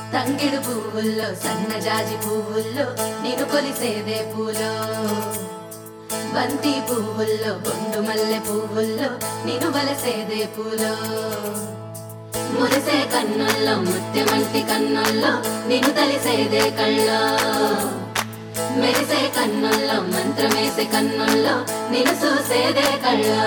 తంగిడు పువ్వుల్లో సన్నజాజి పువ్వుల్లో నేను కొలిసేదే పూలో బంతి పువ్వుల్లో బొండు మల్లె పువ్వుల్లో నేను వలసేదే పూలో మురిసే కన్నుల్లో ముత్యమంటి కన్నుల్లో నేను తలిసేదే కళ్ళో మెరిసే కన్నుల్లో మంత్రమేసే కన్నుల్లో నేను చూసేదే కళ్ళో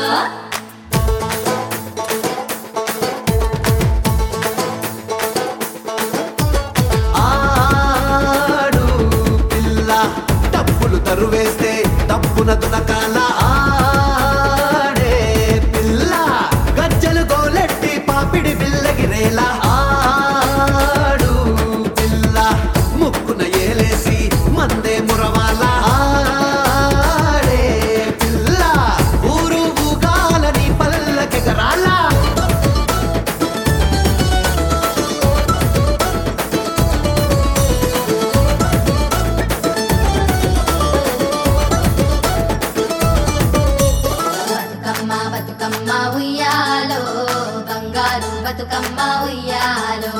ఆడు పిల్ల డప్పులు తరువేస్తే డప్పున దునకాల ఆడే పిల్ల గజ్జలు గోలెట్టి పాపిడి బిల్లగిరేలా ఆడు పిల్ల ముక్కున ఏలేసి మందే మురవాల ఆడే పిల్ల ఊరు ఊగాలని పల్లకెగరాలా బతుకమ్మ బతుకమ్మ ఉయ్యాలో బంగారు బతుకమ్మ ఉయ్యాలో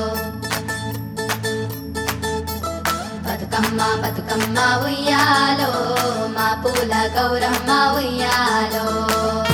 బతుకమ్మ బతుకమ్మ ఉయ్యాలో మా పూల గౌరమ్మ ఉయ్యాలో